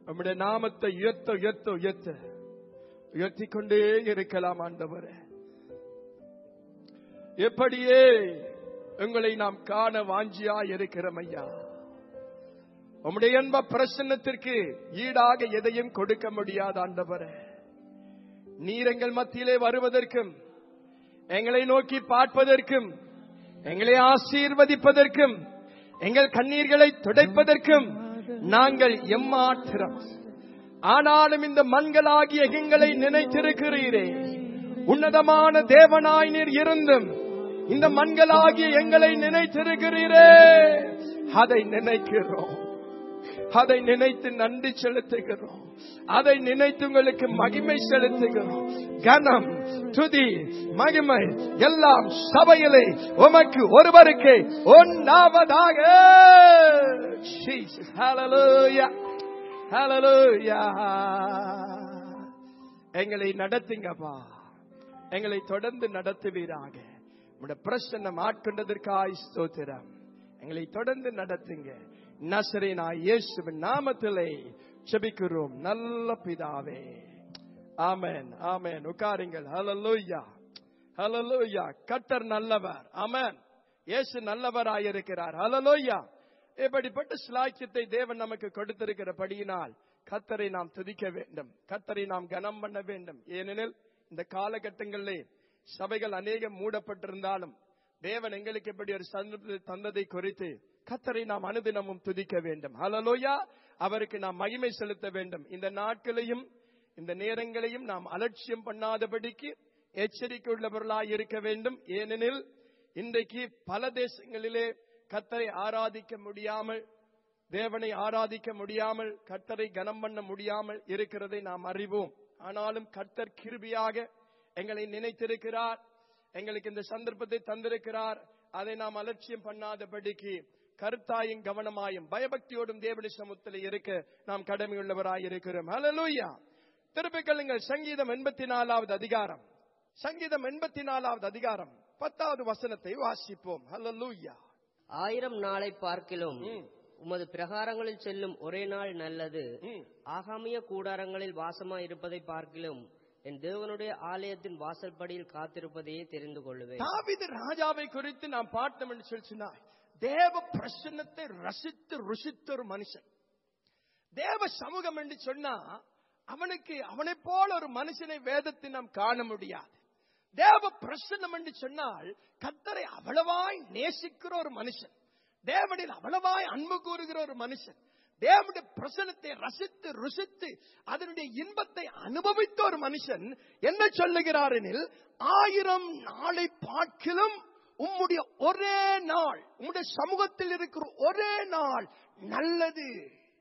நம்முடைய நாமத்தை உயர்த்த உயர்த்த உயர்த்த உயர்த்திக் கொண்டே இருக்கலாம் ஆண்டவரே எப்படியே உங்களை நாம் காண வாஞ்சியா இருக்கிறோம் ஐயா உம்முடைய என்ப பிரசன்னத்திற்கு ஈடாக எதையும் கொடுக்க முடியாத ஆண்டவரே நீர் எங்கள் மத்தியிலே வருவதற்கும் எங்களை நோக்கி பார்ப்பதற்கும் எங்களை ஆசீர்வதிப்பதற்கும் எங்கள் கண்ணீர்களை துடைப்பதற்கும் நாங்கள் எம்மாத்திரம் ஆனாலும் இந்த மண்களாகிய எங்களை நினைத்திருக்கிறீரே உன்னதமான தேவனாய் நீர் இருந்தும் இந்த மண்களாகிய எங்களை நினைத்திருக்கிறீரே அதை நினைக்கிறோம் அதை நினைத்து நன்றி செலுத்துகிறோம் அதை நினைத்து உங்களுக்கு மகிமை செலுத்துகிறோம் கனம் துதி மகிமை எல்லாம் சபையிலே உமக்கு ஒருவருக்கு ஒன்றாவதாக Jesus. Hallelujah. Hallelujah. எங்களை நடத்துங்கப்பா எங்களை தொடர்ந்து நடத்துவீராக உடைய பிரசன்னம் ஆட்கொண்டதற்காய் ஸ்தோத்திரம் எங்களை தொடர்ந்து நடத்துங்க நசரேனா இயேசுவின் நாமத்திலே செபிக்கிறோம் நல்ல பிதாவே ஆமென் ஆமென் உட்காருங்கள் ஹalleluya ஹalleluya கர்த்தர் நல்லவர் ஆமென் இயேசு நல்லவராயிருக்கிறார் ஹalleluya இப்படிப்பட்ட ஸ்லாக்கியத்தை தேவன் நமக்கு கொடுத்திருக்கிறபடியினால் கத்தரை நாம் துதிக்க வேண்டும் கத்தரை நாம் கனம் பண்ண வேண்டும் ஏனெனில் இந்த காலகட்டங்களிலே சபைகள் அநேகம் மூடப்பட்டிருந்தாலும் தேவன் எங்களுக்கு இப்படி ஒரு சந்தர்ப்பத்தை தந்ததை குறித்து கத்தரை நாம் அனுதினமும் துதிக்க வேண்டும் ஹalleluya அவருக்கு நாம் மகிமை செலுத்த வேண்டும் இந்த நாட்களையும் இந்த நேரங்களையும் நாம் அலட்சியம் பண்ணாதபடிக்கு எச்சரிக்கை உள்ளவர்களாய் இருக்க வேண்டும் ஏனெனில் இன்றைக்கு பல தேசங்களிலே கத்தரை ஆராதிக்க முடியாமல் தேவனை ஆராதிக்க முடியாமல் கர்த்தரை கனம் பண்ண முடியாமல் இருக்கிறதை நாம் அறிவோம் ஆனாலும் கர்த்தர் கிருபியாக எங்களை நினைத்திருக்கிறார் எங்களுக்கு இந்த சந்தர்ப்பத்தை தந்திருக்கிறார் அதை நாம் அலட்சியம் பண்ணாதபடிக்கு கருத்தாயும் கவனமாயும் பயபக்தியோடும் தேவடி சமுத்தில இருக்க நாம் கடமையுள்ளவராய் இருக்கிறோம் ஹalleluya திருப்பிக் கொள்ளுங்கள் சங்கீதம் எண்பத்தி நாலாவது அதிகாரம் சங்கீதம் எண்பத்தி நாலாவது அதிகாரம் பத்தாவது வசனத்தை வாசிப்போம் ஹalleluya ஆயிரம் நாளை பார்க்கிலும் ம். உமது பிரகாரங்களில் செல்லும் ஒரே நாள் நல்லது ம். ஆகாமிய கூடாரங்களில் வாசமாய் இருப்பதை பார்க்கிலும் என் தேவனுடைய ஆலயத்தின் வாசல்படியில் காத்திருப்பதையே தெரிந்து கொள்ளுவேன் தாவீது ராஜாவை குறித்து நாம் பார்த்தோம் என்று சொல்லி சொன்னார் தேவ பிரசன்னத்தை ரசித்து ருசித்த ஒரு மனுஷன் தேவ சமூகம் என்று சொன்னா அவனுக்கு அவனை போல ஒரு மனுஷனை வேதத்தை நாம் காண முடியாது தேவ பிரசன்னம் என்று சொன்னால் கத்தரை அவ்வளவாய் நேசிக்கிற ஒரு மனுஷன் தேவனில் அவ்வளவாய் அன்பு கூறுகிற ஒரு மனுஷன் தேவனுடைய பிரசனத்தை ரசித்து ருசித்து அதனுடைய இன்பத்தை அனுபவித்த ஒரு மனுஷன் என்ன சொல்லுகிறார் எனில் ஆயிரம் நாளை பார்க்கிலும் உம்முடைய ஒரே நாள் உம்முடைய சமூகத்தில் இருக்கிற ஒரே நாள் நல்லது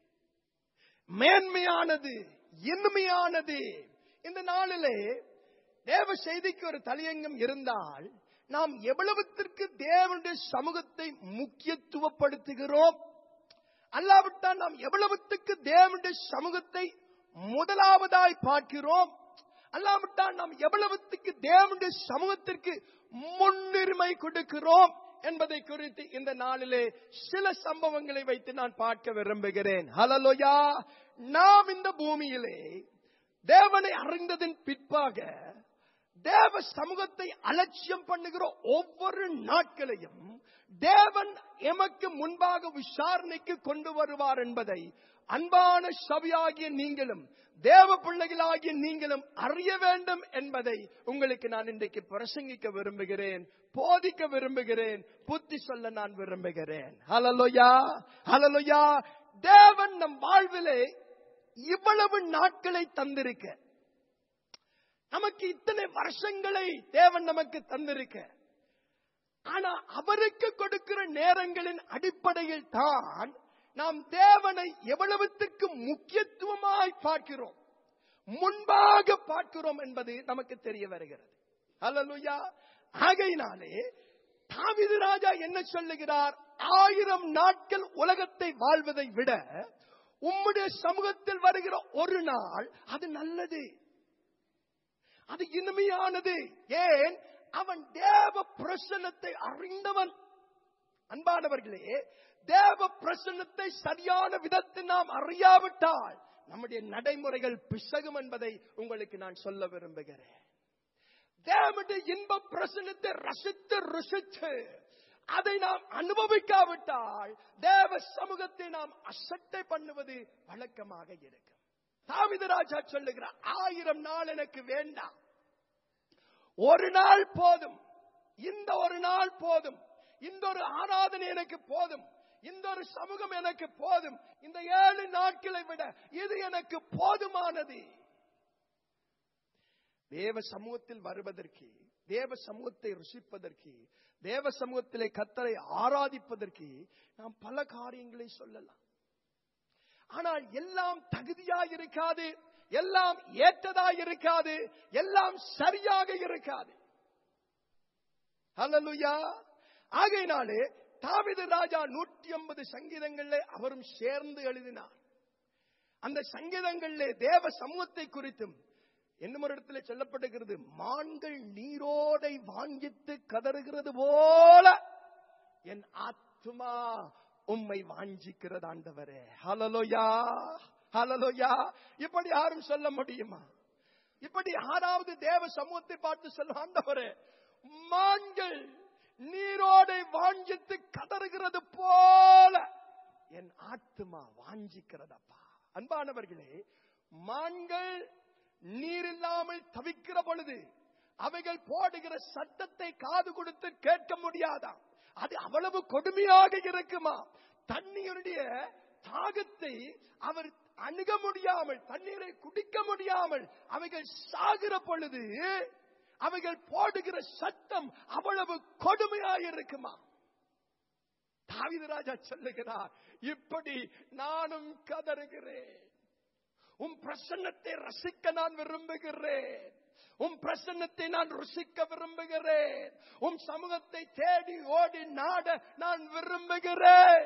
மேன்மையானது இனிமையானது இந்த நாளிலே தேவ செய்திக்கு ஒரு தலையங்கம் இருந்தால் நாம் எவ்வளவுத்திற்கு தேவனுடைய சமூகத்தை முக்கியத்துவப்படுத்துகிறோம் அல்லாவிட்டால் நாம் எவ்வளவுத்துக்கு தேவனுடைய சமூகத்தை முதலாவதாய் பார்க்கிறோம் அல்லாவிட்டால் நாம் எவ்வளவுத்துக்கு தேவனுடைய சமூகத்திற்கு முன்னுரிமை கொடுக்கிறோம் என்பதை குறித்து இந்த நாளிலே சில சம்பவங்களை வைத்து நான் பார்க்க விரும்புகிறேன் ஹலலோயா நாம் இந்த பூமியிலே தேவனை அறிந்ததின் பிற்பாக தேவ சமூகத்தை அலட்சியம் பண்ணுகிற ஒவ்வொரு நாட்களையும் தேவன் எமக்கு முன்பாக விசாரணைக்கு கொண்டு வருவார் என்பதை அன்பான சபையாகிய நீங்களும் தேவ பிள்ளைகளாகிய நீங்களும் அறிய வேண்டும் என்பதை உங்களுக்கு நான் இன்றைக்கு பிரசங்கிக்க விரும்புகிறேன் போதிக்க விரும்புகிறேன் புத்தி சொல்ல நான் விரும்புகிறேன் ஹலலோயா ஹலலோயா தேவன் நம் வாழ்விலே இவ்வளவு நாட்களை தந்திருக்க நமக்கு இத்தனை வருஷங்களை தேவன் நமக்கு தந்திருக்க ஆனா அவருக்கு கொடுக்கிற நேரங்களின் அடிப்படையில் தான் நாம் தேவனை எவ்வளவுத்துக்கு முக்கியத்துவமாய் பார்க்கிறோம் முன்பாக பார்க்கிறோம் என்பது நமக்கு தெரிய வருகிறது அல்லலுயா ஆகையினாலே தாவிது ராஜா என்ன சொல்லுகிறார் ஆயிரம் நாட்கள் உலகத்தை வாழ்வதை விட உம்முடைய சமூகத்தில் வருகிற ஒரு நாள் அது நல்லது அது இனிமையானது ஏன் அவன் தேவ பிரசன்னத்தை அறிந்தவன் அன்பானவர்களே தேவ பிரசன்னத்தை சரியான விதத்தில் நாம் அறியாவிட்டால் நம்முடைய நடைமுறைகள் பிசகும் என்பதை உங்களுக்கு நான் சொல்ல விரும்புகிறேன் தேவனுடைய இன்ப பிரசனத்தை ரசித்து ருசித்து அதை நாம் அனுபவிக்காவிட்டால் தேவ சமூகத்தை நாம் அசட்டை பண்ணுவது வழக்கமாக இருக்கும் தாவித ராஜா சொல்லுகிறார் ஆயிரம் நாள் எனக்கு வேண்டாம் ஒரு நாள் போதும் இந்த ஒரு நாள் போதும் இந்த ஒரு ஆராதனை எனக்கு போதும் இந்த ஒரு சமூகம் எனக்கு போதும் இந்த ஏழு நாட்களை விட இது எனக்கு போதுமானது தேவ சமூகத்தில் வருவதற்கு தேவ சமூகத்தை ருசிப்பதற்கு தேவ சமூகத்திலே கத்தரை ஆராதிப்பதற்கு நாம் பல காரியங்களை சொல்லலாம் ஆனால் எல்லாம் தகுதியா இருக்காது எல்லாம் ஏற்றதா இருக்காது எல்லாம் சரியாக இருக்காது ஹalleluya ஆகையினாலே தாவீது ராஜா நூற்றி ஐம்பது சங்கீதங்கள்ல அவரும் சேர்ந்து எழுதினார் அந்த சங்கீதங்களிலே தேவ சமூகத்தை குறித்தும் என்னும் ஒரு இடத்துல சொல்லப்பட்டிருக்கிறது மான்கள் நீரோடை வாஞ்சித்து கதறுகிறது போல என் ஆத்மா உம்மை வாஞ்சிக்கிறது ஆண்டவரே ஹலலோயா ஹலலோயா இப்படி யாரும் சொல்ல முடியுமா இப்படி யாராவது தேவ சமூகத்தை பார்த்து சொல்ல ஆண்டவரே மான்கள் நீரோடை வாஞ்சித்து கதறுகிறது போல என் ஆத்மா வாஞ்சிக்கிறதப்பா அன்பானவர்களே மான்கள் நீர் இல்லாமல் தவிக்கிற பொழுது அவைகள் போடுகிற சத்தத்தை காது கொடுத்து கேட்க முடியாதாம் அது அவ்வளவு கொடுமையாக இருக்குமா தண்ணீருடைய தாகத்தை அவர் அணுக முடியாமல் தண்ணீரை குடிக்க முடியாமல் அவைகள் சாகிற பொழுது அவைகள் போடுகிற சத்தம் அவ்வளவு கொடுமையாக இருக்குமா தாவித ராஜா சொல்லுகிறார் இப்படி நானும் கதறுகிறேன் உன் பிரசன்னத்தை ரசிக்க நான் விரும்புகிறேன் உன் பிரசன்னத்தை நான் ருசிக்க விரும்புகிறேன் உன் சமூகத்தை தேடி ஓடி நாட நான் விரும்புகிறேன்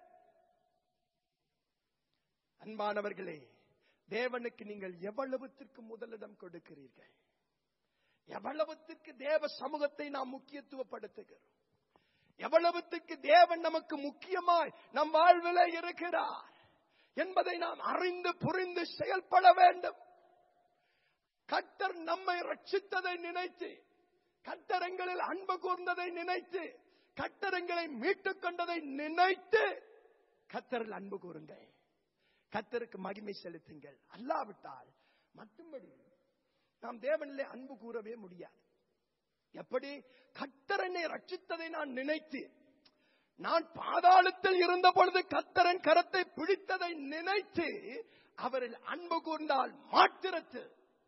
அன்பானவர்களே தேவனுக்கு நீங்கள் எவ்வளவுத்திற்கு முதலிடம் கொடுக்கிறீர்கள் எவ்வளவுத்திற்கு தேவ சமூகத்தை நாம் முக்கியத்துவப்படுத்துகிறோம் எவ்வளவுத்துக்கு தேவன் நமக்கு முக்கியமாய் நம் வாழ்வில இருக்கிறார் என்பதை நாம் அறிந்து புரிந்து செயல்பட வேண்டும் கட்டர் நம்மை ரட்சித்ததை நினைத்து கட்டரங்களில் அன்பு கூர்ந்ததை நினைத்து கட்டரங்களை மீட்டுக் கொண்டதை நினைத்து கத்தரில் அன்பு கூறுங்கள் கத்தருக்கு மகிமை செலுத்துங்கள் அல்லாவிட்டால் மட்டும்படி நாம் தேவனிலே அன்பு கூறவே முடியாது எப்படி கத்தரனை ரட்சித்ததை நான் நினைத்து நான் பாதாளத்தில் இருந்த பொழுது கத்தரன் கரத்தை பிடித்ததை நினைத்து அவரில் அன்பு கூர்ந்தால் மாத்திரத்து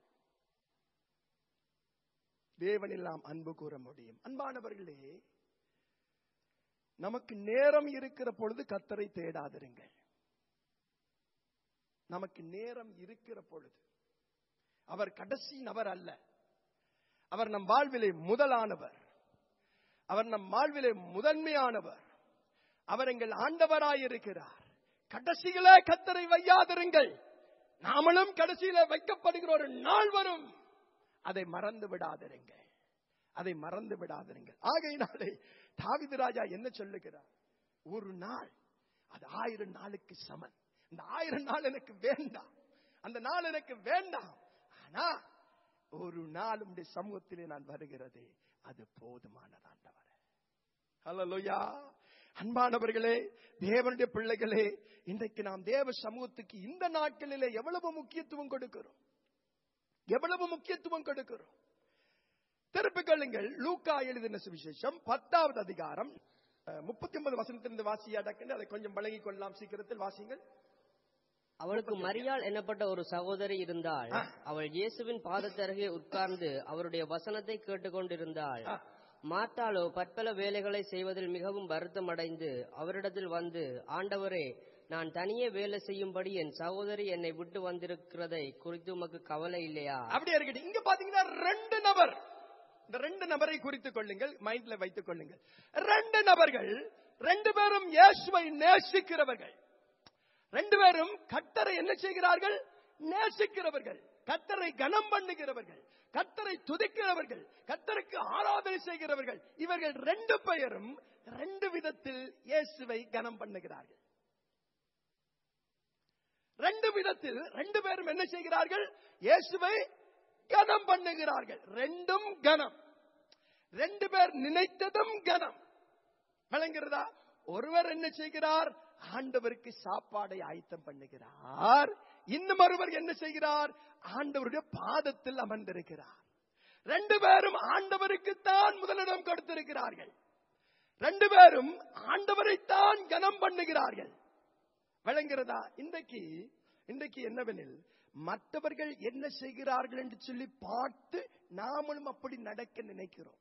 தேவனில் நாம் அன்பு கூற முடியும் அன்பானவர்களே நமக்கு நேரம் இருக்கிற பொழுது கத்தரை தேடாதிருங்கள் நமக்கு நேரம் இருக்கிற பொழுது அவர் கடைசி நபர் அல்ல அவர் நம் வாழ்விலே முதலானவர் அவர் நம் வாழ்விலே முதன்மையானவர் அவர் எங்கள் ஆண்டவராயிருக்கிறார் கடைசியிலே கத்தரை வையாதிருங்கள் நாமளும் கடைசியில வைக்கப்படுகிற ஒரு நாள் வரும் அதை மறந்து விடாதிருங்கள் அதை மறந்து விடாதிருங்கள் ஆகையினாலே தாவிது ராஜா என்ன சொல்லுகிறார் ஒரு நாள் அது ஆயிரம் நாளுக்கு சமன் இந்த ஆயிரம் நாள் எனக்கு வேண்டாம் அந்த நாள் எனக்கு வேண்டாம் ஆனா ஒரு நாள் உடைய சமூகத்திலே நான் வருகிறது அது போதுமானது ஆண்டவர் ஹலோயா அன்பானவர்களே தேவனுடைய பிள்ளைகளே இன்றைக்கு நாம் தேவ சமூகத்துக்கு இந்த நாட்களிலே எவ்வளவு முக்கியத்துவம் கொடுக்கிறோம் எவ்வளவு முக்கியத்துவம் கொடுக்கிறோம் திருப்பிக் கொள்ளுங்கள் லூக்கா எழுதின சுவிசேஷம் பத்தாவது அதிகாரம் முப்பத்தி ஒன்பது வசனத்திலிருந்து வாசியா டக்குன்னு அதை கொஞ்சம் பழகிக் கொள்ளலாம் சீக்கிரத்தில் வாசிங்கள் அவளுக்கு மரியாள் என்னப்பட்ட ஒரு சகோதரி இருந்தாள் ஆ. அவள் இயேசுவின் பாதத்தருகே உட்கார்ந்து அவருடைய வசனத்தை கேட்டுக்கொண்டிருந்தாள் ஆ. மார்த்தாளோ பற்பல வேலைகளை செய்வதில் மிகவும் வருத்தம் அடைந்து அவரிடத்தில் வந்து ஆண்டவரே நான் தனியே வேலை செய்யும்படி என் சகோதரி என்னை விட்டு வந்திருக்கிறதை குறித்து உமக்கு கவலை இல்லையா அப்படியே இருக்கட்டும் இங்க பாத்தீங்கன்னா ரெண்டு நபர் இந்த ரெண்டு நபரை குறித்துக் கொள்ளுங்கள் மைண்ட்ல வைத்துக் கொள்ளுங்கள் ரெண்டு நபர்கள் ரெண்டு பேரும் இயேசுவை நேசிக்கிறவர்கள் ரெண்டு பேரும் கத்தரை என்ன செய்கிறார்கள் நேசிக்கிறவர்கள் கத்தரை கனம் பண்ணுகிறவர்கள் கத்தரை துதிக்கிறவர்கள் கத்தருக்கு ஆராதனை செய்கிறவர்கள் இவர்கள் ரெண்டு பெயரும் ரெண்டு விதத்தில் இயேசுவை கனம் பண்ணுகிறார்கள் ரெண்டு விதத்தில் ரெண்டு பேரும் என்ன செய்கிறார்கள் இயேசுவை கனம் பண்ணுகிறார்கள் ரெண்டும் கனம் ரெண்டு பேர் நினைத்ததும் கனம் விளங்குகிறதா ஒருவர் என்ன செய்கிறார் ஆண்டவருக்கு சாப்பாடை ஆயத்தம் பண்ணுகிறார் இன்னும் ஒருவர் என்ன செய்கிறார் ஆண்டவருடைய பாதத்தில் அமர்ந்திருக்கிறார் ரெண்டு பேரும் ஆண்டவருக்குத்தான் முதலிடம் கொடுத்திருக்கிறார்கள் ரெண்டு பேரும் ஆண்டவரைத்தான் கனம் பண்ணுகிறார்கள் விளங்குகிறதா இன்றைக்கு இன்றைக்கு என்னவெனில் மற்றவர்கள் என்ன செய்கிறார்கள் என்று சொல்லி பார்த்து நாமளும் அப்படி நடக்க நினைக்கிறோம்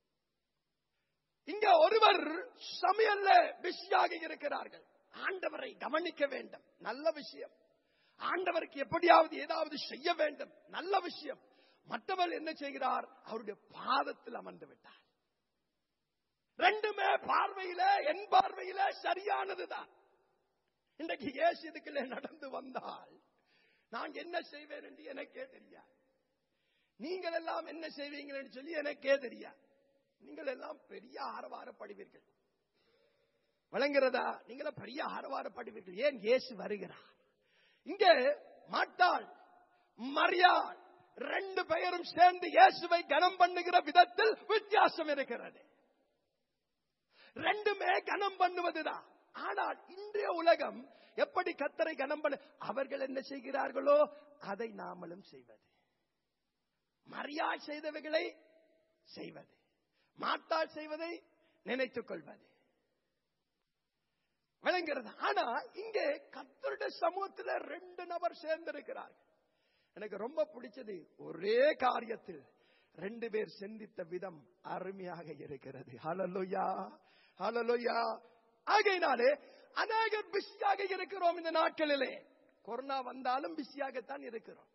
இங்க ஒருவர் சமையல்ல பிஸியாக இருக்கிறார்கள் ஆண்டவரை கவனிக்க வேண்டும் நல்ல விஷயம் ஆண்டவருக்கு எப்படியாவது ஏதாவது செய்ய வேண்டும் நல்ல விஷயம் மற்றவர் என்ன செய்கிறார் அவருடைய பாதத்தில் அமர்ந்து விட்டார் ரெண்டுமே பார்வையில என் பார்வையில சரியானதுதான் இன்றைக்கு இயேசு இதுக்குள்ளே நடந்து வந்தால் நான் என்ன செய்வேன் என்று எனக்கே தெரியாது நீங்கள் எல்லாம் என்ன செய்வீங்கள் என்று சொல்லி எனக்கே தெரியாது நீங்கள் எல்லாம் பெரிய ஆரவாரப்படுவீர்கள் வழங்குறதா நீங்கள பெரிய ஆரவாரப்படுவீர்கள் ஏன் இயேசு வருகிறார் இங்கே மாட்டாள் மரியாள் ரெண்டு பெயரும் சேர்ந்து இயேசுவை கனம் பண்ணுகிற விதத்தில் வித்தியாசம் இருக்கிறது ரெண்டுமே கனம் பண்ணுவதுதான் ஆனால் இன்றைய உலகம் எப்படி கத்தரை கனம் பண்ண அவர்கள் என்ன செய்கிறார்களோ அதை நாமளும் செய்வது மரியாள் செய்தவைகளை செய்வது மாட்டாள் செய்வதை நினைத்துக் கொள்வது விளங்குகிறது ஆனா இங்கே கத்தருடைய சமூகத்தில் ரெண்டு நபர் சேர்ந்திருக்கிறார்கள் எனக்கு ரொம்ப பிடிச்சது ஒரே காரியத்தில் ரெண்டு பேர் சிந்தித்த விதம் அருமையாக இருக்கிறது ஹலலுயா ஹலலுயா ஆகையினாலே அநேகர் பிஸியாக இருக்கிறோம் இந்த நாட்களிலே கொரோனா வந்தாலும் பிஸியாகத்தான் இருக்கிறோம்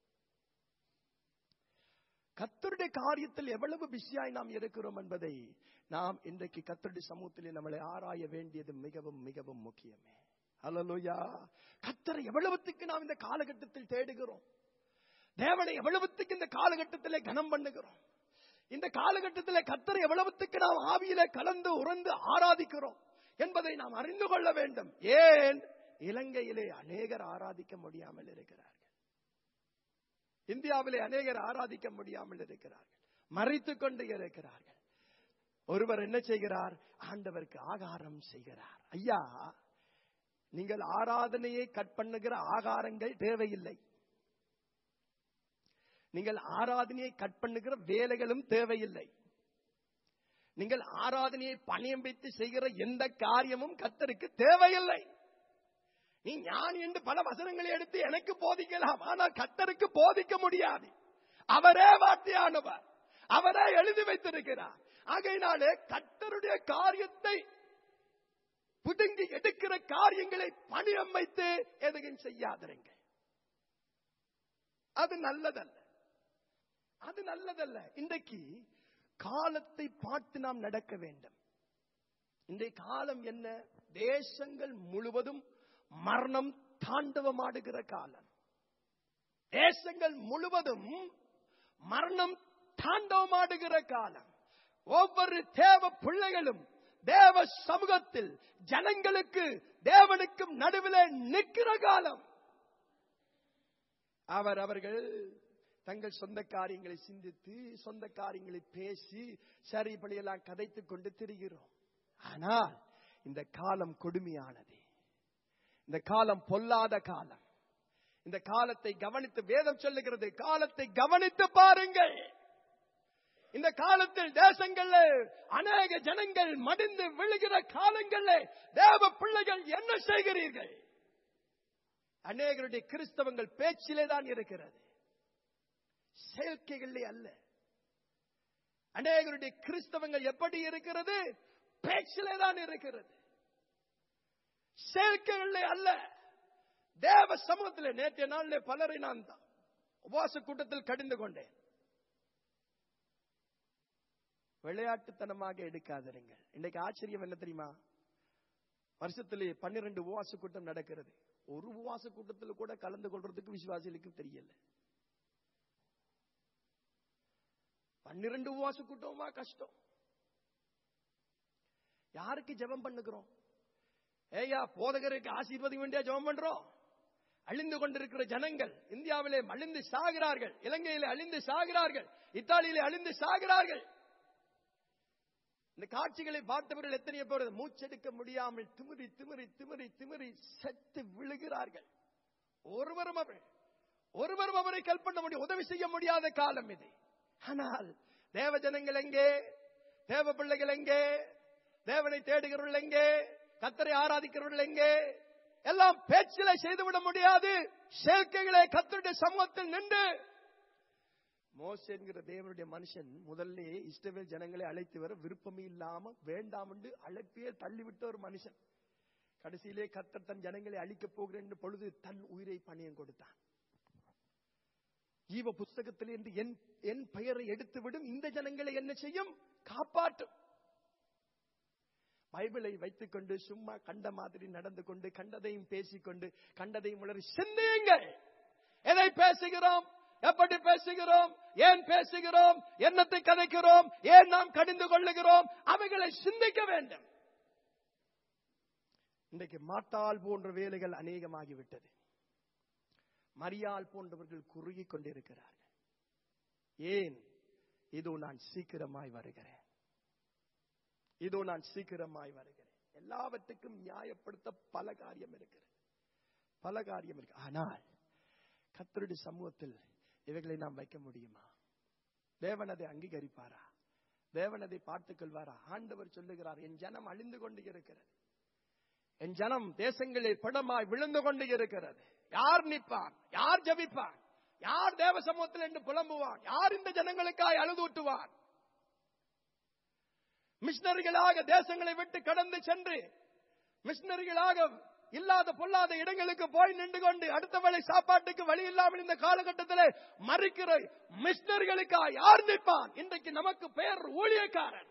கத்தருடைய காரியத்தில் எவ்வளவு பிஸியாய் நாம் இருக்கிறோம் என்பதை நாம் இன்றைக்கு கத்தருடைய சமூகத்திலே நம்மளை ஆராய வேண்டியது மிகவும் மிகவும் முக்கியமே அல்லலுயா கத்தரை எவ்வளவுத்துக்கு நாம் இந்த காலகட்டத்தில் தேடுகிறோம் தேவனை எவ்வளவுத்துக்கு இந்த காலகட்டத்திலே கனம் பண்ணுகிறோம் இந்த காலகட்டத்தில் கத்தரை எவ்வளவுத்துக்கு நாம் ஆவியில கலந்து உறந்து ஆராதிக்கிறோம் என்பதை நாம் அறிந்து கொள்ள வேண்டும் ஏன் இலங்கையிலே அநேகர் ஆராதிக்க முடியாமல் இருக்கிறார்கள் இந்தியாவிலே அநேகர் ஆராதிக்க முடியாமல் இருக்கிறார்கள் மறைத்துக் கொண்டு இருக்கிறார்கள் ஒருவர் என்ன செய்கிறார் ஆண்டவருக்கு ஆகாரம் செய்கிறார் ஐயா நீங்கள் ஆராதனையை கட் பண்ணுகிற ஆகாரங்கள் தேவையில்லை நீங்கள் ஆராதனையை கட் பண்ணுகிற வேலைகளும் தேவையில்லை நீங்கள் ஆராதனையை பணியம் வைத்து செய்கிற எந்த காரியமும் கத்தருக்கு தேவையில்லை நீ ஞானி என்று பல வசனங்களை எடுத்து எனக்கு போதிக்கலாம் ஆனால் கத்தருக்கு போதிக்க முடியாது அவரே வார்த்தையானவர் அவரே எழுதி வைத்திருக்கிறார் ஆகையினாலே கத்தருடைய காரியத்தை புடுங்கி எடுக்கிற காரியங்களை பணியம் வைத்து எதையும் செய்யாதிருங்க அது நல்லதல்ல அது நல்லதல்ல இன்றைக்கு காலத்தை பார்த்து நாம் நடக்க வேண்டும் இன்றைய காலம் என்ன தேசங்கள் முழுவதும் மரணம் தாண்டவமாடுகிற காலம் தேசங்கள் முழுவதும் மரணம் தாண்டவமாடுகிற காலம் ஒவ்வொரு தேவ பிள்ளைகளும் தேவ சமூகத்தில் ஜனங்களுக்கு தேவனுக்கும் நடுவில் நிற்கிற காலம் அவர் அவர்கள் தங்கள் சொந்த காரியங்களை சிந்தித்து சொந்த காரியங்களை பேசி சரி இப்படியெல்லாம் கதைத்துக் கொண்டு திரிகிறோம் ஆனால் இந்த காலம் கொடுமையானது இந்த காலம் பொல்லாத காலம் இந்த காலத்தை கவனித்து வேதம் சொல்லுகிறது காலத்தை கவனித்து பாருங்கள் இந்த காலத்தில் தேசங்கள்ல அநேக ஜனங்கள் மடிந்து விழுகிற காலங்கள்ல தேவ பிள்ளைகள் என்ன செய்கிறீர்கள் அநேகருடைய கிறிஸ்தவங்கள் பேச்சிலே தான் இருக்கிறது செயற்கைகளே அல்ல அநேகருடைய கிறிஸ்தவங்கள் எப்படி இருக்கிறது பேச்சிலே தான் இருக்கிறது செயற்கைகளே அல்ல தேவ சமூகத்தில் நேற்றைய நாளில் பலரை நான் உபவாச கூட்டத்தில் கடிந்து கொண்டேன் விளையாட்டுத்தனமாக எடுக்காதிருங்கள் இன்னைக்கு ஆச்சரியம் என்ன தெரியுமா வருஷத்திலே பன்னிரண்டு உபவாச கூட்டம் நடக்கிறது ஒரு உபவாச கூட்டத்தில் கூட கலந்து கொள்றதுக்கு விசுவாசிகளுக்கு தெரியல பன்னிரண்டு உபவாச கூட்டமா கஷ்டம் யாருக்கு ஜெபம் பண்ணுகிறோம் ஏயா போதகருக்கு ஆசீர்வாதம் வேண்டியா ஜெபம் பண்றோம் அழிந்து கொண்டிருக்கிற ஜனங்கள் இந்தியாவிலே அழிந்து சாகிறார்கள் இலங்கையிலே அழிந்து சாகிறார்கள் இத்தாலியிலே அழிந்து சாகிறார்கள் இந்த காட்சிகளை பார்த்தவர்கள் எத்தனையோ பேர் மூச்செடுக்க முடியாமல் திமிரி திமிரி திமிரி திமிரி செத்து விழுகிறார்கள் ஒருவரும் அவர் ஒருவரும் அவரை கல் பண்ண முடியும் உதவி செய்ய முடியாத காலம் இது ஆனால் தேவ ஜனங்கள் எங்கே தேவ பிள்ளைகள் எங்கே தேவனை தேடுகிறவர்கள் எங்கே கத்தரை ஆராதிக்கிறவர்கள் எங்கே எல்லாம் பேச்சில செய்துவிட முடியாது சேர்க்கைகளை கத்தருடைய சமூகத்தில் நின்று மோசே என்கிற தேவனுடைய மனுஷன் முதல்ல இஸ்ரவேல் ஜனங்களை அழைத்து வர விருப்பமே இல்லாம வேண்டாம் என்று அழைப்பே தள்ளிவிட்ட ஒரு மனுஷன் கடைசியிலே கத்தர் தன் ஜனங்களை அழிக்கப் போகிறேன் என்று பொழுது தன் உயிரை பணியம் கொடுத்தான் ஜீவ புஸ்தகத்திலிருந்து என் என் பெயரை எடுத்துவிடும் இந்த ஜனங்களை என்ன செய்யும் காப்பாற்றும் பைபிளை வைத்துக் கொண்டு சும்மா கண்ட மாதிரி நடந்து கொண்டு கண்டதையும் பேசிக்கொண்டு கண்டதையும் உளறி சிந்தியுங்கள் எதை பேசுகிறோம் எப்படி பேசுகிறோம் ஏன் பேசுகிறோம் என்னத்தை கதைக்கிறோம் ஏன் நாம் கடிந்து கொள்ளுகிறோம் அவைகளை சிந்திக்க வேண்டும் இன்றைக்கு மாட்டால் போன்ற வேலைகள் அநேகமாகிவிட்டது மரியாள் போன்றவர்கள் குறுகிக் கொண்டிருக்கிறார்கள் ஏன் இதோ நான் சீக்கிரமாய் வருகிறேன் இதோ நான் சீக்கிரமாய் வருகிறேன் எல்லாவற்றுக்கும் நியாயப்படுத்த பல காரியம் இருக்கிறது பல காரியம் இருக்கு ஆனால் கத்தருடைய சமூகத்தில் இவைகளை நாம் வைக்க முடியுமா தேவன் அதை அங்கீகரிப்பாரா தேவன் அதை பார்த்துக் கொள்வாரா ஆண்டவர் சொல்லுகிறார் என் ஜனம் அழிந்து கொண்டு இருக்கிறது என் ஜனம் தேசங்களில் படமாய் விழுந்து கொண்டு இருக்கிறது யார் நிற்பான் யார் ஜபிப்பான் யார் தேவ சமூகத்தில் என்று புலம்புவான் யார் இந்த ஜனங்களுக்காய் அழுதூட்டுவான் மிஷினரிகளாக தேசங்களை விட்டு கடந்து சென்று மிஷினரிகளாக இல்லாத பொல்லாத இடங்களுக்கு போய் நின்று கொண்டு அடுத்த வேளை சாப்பாட்டுக்கு வழி இல்லாமல் இந்த காலகட்டத்தில் மறிக்கிற மிஷினரிகளுக்காக யார் நிற்பான் இன்றைக்கு நமக்கு பெயர் ஊழியக்காரன்